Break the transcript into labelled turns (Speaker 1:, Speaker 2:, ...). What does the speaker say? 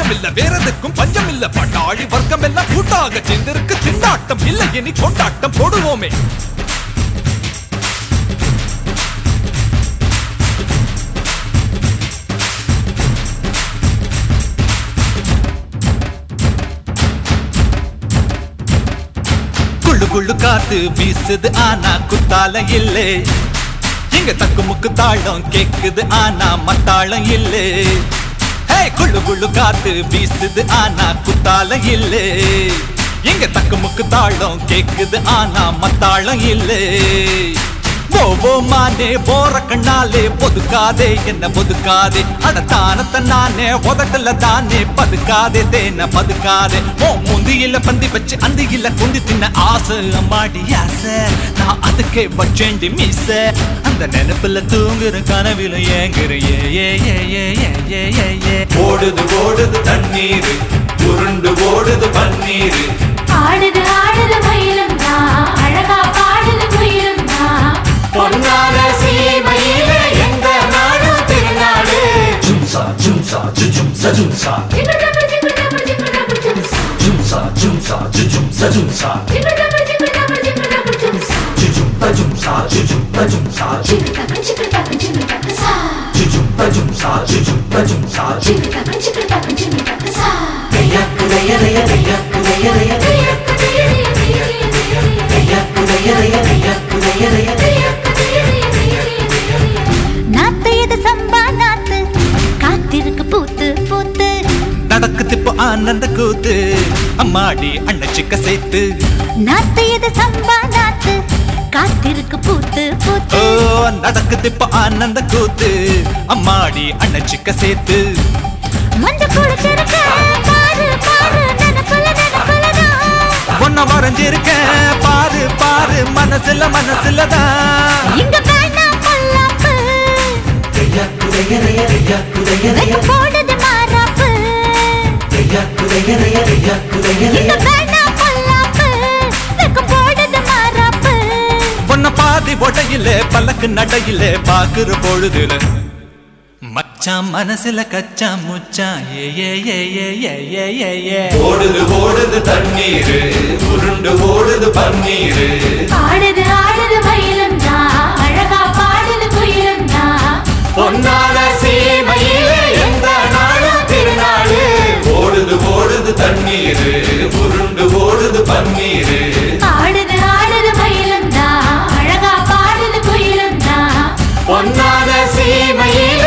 Speaker 1: இல்ல வேறதுக்கும் பஞ்சம் இல்ல பட்டாளி வர்க்கம் எல்லாம் கூட்டாக சேர்ந்திருக்கு திண்டாட்டம் இல்ல இனி கொண்டாட்டம் போடுவோமே குள்ளு குள்ளு காத்து வீசுது ஆனா குத்தாலம் இல்லே இங்க தக்கு முக்கு தாளம் கேக்குது ஆனா மத்தாளம் இல்லே ஹே குள்ளு குள்ளு காத்து வீசுது ஆனா குத்தாலம் இல்லே இங்க தக்கு முக்கு தாளம் கேக்குது ஆனா மத்தாளம் இல்லே ஓவோ மானே போற கண்ணாலே பொதுக்காதே என்ன பொதுக்காதே அட தானத்த நானே உதட்டல தானே பதுக்காதே தேன பதுக்காதே ஓ முந்தியில பந்தி வச்சு அந்தியில குந்தி தின்ன ஆசை அம்மாடி ஆசை நான் அதுக்கே வச்சேண்டி மீச அந்த நினைப்புல தூங்குற கனவில ஏங்குற ஏ ஏ ஏ ஏ ஏ ஏ ஏ ஏ ஓடுது ஓடுது தண்ணீர் உருண்டு ஓடுது பன்னீர்
Speaker 2: ஆடுது ஆடுது மயிலும் தான் அழகா பாடுது குயிலும் தான்
Speaker 1: பொன்னான சீமையிலே எந்த நாடும் திருநாடு
Speaker 3: Jumsa, jumsa, jumsa, jumsa,
Speaker 2: ஜிங்கு டபு ஜிங்கு டபு ஜிங்கு டபு ஜும்சா
Speaker 3: jumsa, jumsa, jumsa, jumsa,
Speaker 2: ஜிங்கு டபு ஜிங்கு டபு ஜிங்கு டபு ஜும்சா
Speaker 3: jumpa, jumsa, jumpa, jumsa,
Speaker 2: ஜிங்கு டபு ஜிங்கு டபு ஜிங்கு டபு சா
Speaker 3: jumpa, jumsa, jumpa, jumsa,
Speaker 2: ஜிங்கு டபு ஜிங்கு டபு ஜிங்கு டபு சா
Speaker 3: Raya, raya, raya, raya, raya, raya,
Speaker 2: தையக்கு தையரிய தையரிய தையரிய
Speaker 3: raya, raya, raya, raya, raya,
Speaker 2: தையக்கு தையரிய தையரிய தையரிய
Speaker 4: நாத்து இது சம்பா நாத்து காத்திருக்கு பூத்து பூத்து
Speaker 1: நடக்குது இப்போ ஆனந்த கூத்து அம்மாடி அண்ணச்சிக்க சேர்த்து
Speaker 4: நாத்து இது சம்பா நாத்து காத்திருக்கு பூத்து
Speaker 1: ஓ
Speaker 4: பூத்து
Speaker 1: நடக்குது இப்போ ஆனந்த கூத்து அம்மாடி அண்ணச்சிக்க சேர்த்து
Speaker 4: மஞ்ச குளிச்சிருக்க பாரு பாரு நினப்புல நினப்புலதான்
Speaker 1: ஒன்ன வரைஞ்சிருக்கேன் பாரு பாரு மனசுல மனசுலதான்
Speaker 4: இங்க வேணாம் பொல்லாப்பு
Speaker 3: raya, raya, raya, raya, raya,
Speaker 4: வெக்க
Speaker 3: raya,
Speaker 4: போடுது மாறாப்பு
Speaker 3: raya, raya, raya, raya, raya,
Speaker 4: இங்க
Speaker 3: raya.
Speaker 4: வேணாம் பொல்லாப்பு வெக்க போடுது மாறாப்பு
Speaker 1: பொன்ன பாதி ஒடையில பல்லக்கு நடையில பாக்குற பொழுதுல மச்சான் மனசுல கச்சா முச்சான் ஏ ஏ ஏ ஏ ஏ ஏ ஏ ஏ ஓடுது ஓடுது தண்ணீர் உருண்டு ஓடுது பன்னீர்
Speaker 2: ஆடுது ஆடுது மயிலும் தான் அழகா பாடுது குயிலும் தான்
Speaker 1: பொன்னான சீமையிலே எந்த நாளும் திருநாடு ஓடுது ஓடுது தண்ணீர் உருண்டு ஓடுது பன்னீர்
Speaker 2: ஆடுது ஆடுது மயிலும் தான் அழகா பாடுது குயிலும் தான்
Speaker 1: பொன்னான சீமையிலே